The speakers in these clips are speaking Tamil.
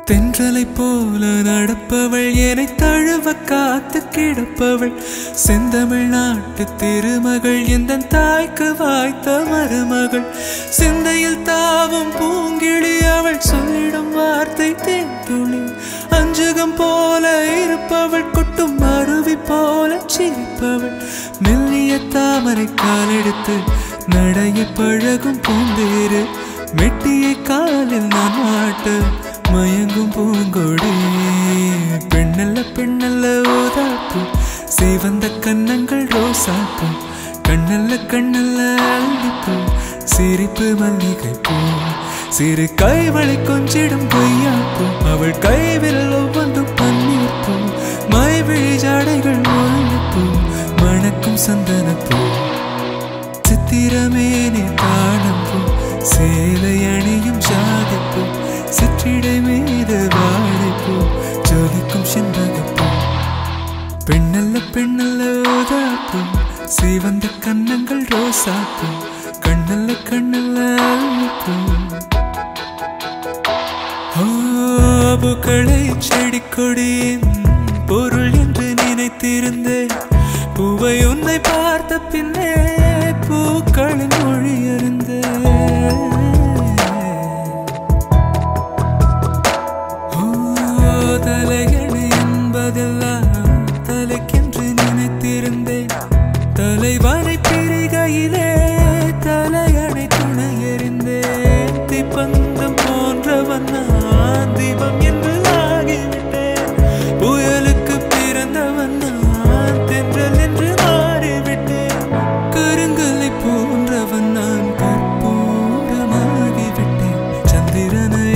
தென்றலை போல நடப்பவள் என்னை தழுவ காத்து கிடப்பவள் செந்தமிழ் நாட்டு திருமகள் எந்த தாய்க்கு வாய்த்த மருமகள் சிந்தையில் தாவும் பூங்கிழி அவள் சொல்லிடும் வார்த்தை தேன்துளி அஞ்சுகம் போல இருப்பவள் கொட்டும் அருவி போல சிரிப்பவள் மெல்லிய தாமரை காலெடுத்து நடைய பழகும் பூந்தேரு மெட்டியை காலில் நான் மாட்ட மயங்கும் பூங்கொடி பெண்ணல்ல பெண்ணல்ல ஓதாப்பு சிவந்த கன்னங்கள் ரோசாப்பு கண்ணல்ல கண்ணல்ல அள்ளிப்பூ சிரிப்பு மல்லிகை பூ சிறு கைவளை கொஞ்சிடும் பொய்யாப்பு அவள் கைவில் ஒவ்வொன்றும் பன்னீர் பூ மைவிழி ஜாடைகள் முல்லைப்பூ மணக்கும் சந்தனப்பூ சித்திரமேனே காணப்போ சேலை அணியும் ஜாதிப்போ சிற்றிடை மீது வாழைப்போ ஜொலிக்கும் செண்பகப்போ பெண்ணல்ல பெண்ணல்ல ஓதாப்போ சிவந்த கன்னங்கள் ரோசாப்போ கண்ணல்ல கண்ணல்ல அள்ளிப்பூ பூக்களை செடி கொடியின் பொருள் என்று நினைத்திருந்தேன் பூவை உன்னை பார்த்த பின்னே பூக்களின் மொழி அறிந்தேன் ஓ, தலையணை என்பதெல்லாம் தலைக்கென்று நினைத்திருந்தேன் தலைவரை பிரிகையிலே தலையணை துணை எறிந்தேன் தீப்பந்தம் போன்றவன் நான் தீபம் என்று ஆகிவிட்டேன் புயலுக்கு பிறந்தவன் நான் தென்றல் என்று மாறிவிட்டேன் கருங்கலை போன்றவன் நான் கற்பூரமாகிவிட்டேன் சந்திரனை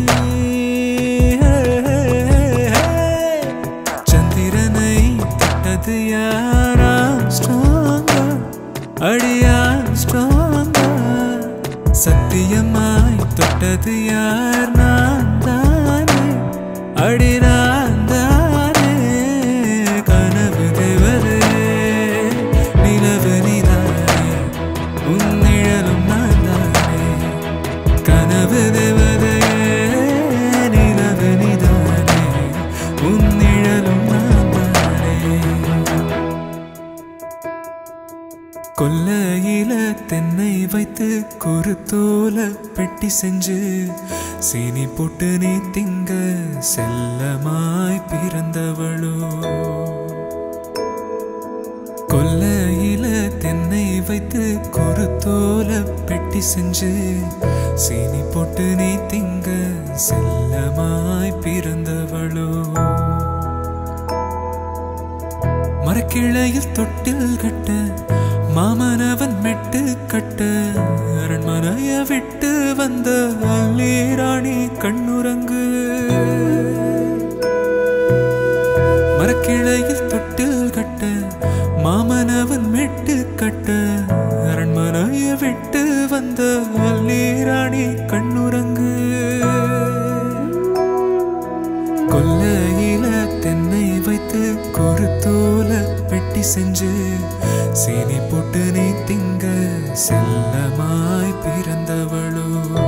சந்திரனை தொட்டது யாரா ஸ்ட்ராங்கா அடியா ஸ்ட்ராங்கா சத்தியமாய் தொட்டது யார் நான் தானே அடி நான் தானே கனவு தேவரே நிலவு நீதானே உன் நிழலும் நான் தானே கனவு தேவதே நிலவு நீதானே உன் நிழலும் நான் தானே கொல்லையில தென்னை வைத்து குருத்தோல பெட்டி செஞ்சு சீனி போட்டு நீ திங்க செல்லமாய் பிறந்தவளோ கொல்லையில தென்னை வைத்து குருத்தோல பெட்டி செஞ்சு சீனி போட்டு நீ திங்க செல்லமாய் பிறந்தவளோ மரக்கிளையில் தொட்டில் கட்ட மாமனவன் மெட்டு கட்ட அரண்மனைய விட்டு வந்த அல்லீராணி கண்ணுறங்கு மரக்கிளையில் தொட்டில் கட்ட மாமனவன் மெட்டு கட்ட அரண்மனைய விட்டு வந்த அல்லீராணி கண்ணுறங்கு கொல்லையில தென்னை வைத்து குருத்தோல பெட்டி செஞ்சு சீனி போட்டு நீ திங்க செல்லமாய் பிறந்தவளோ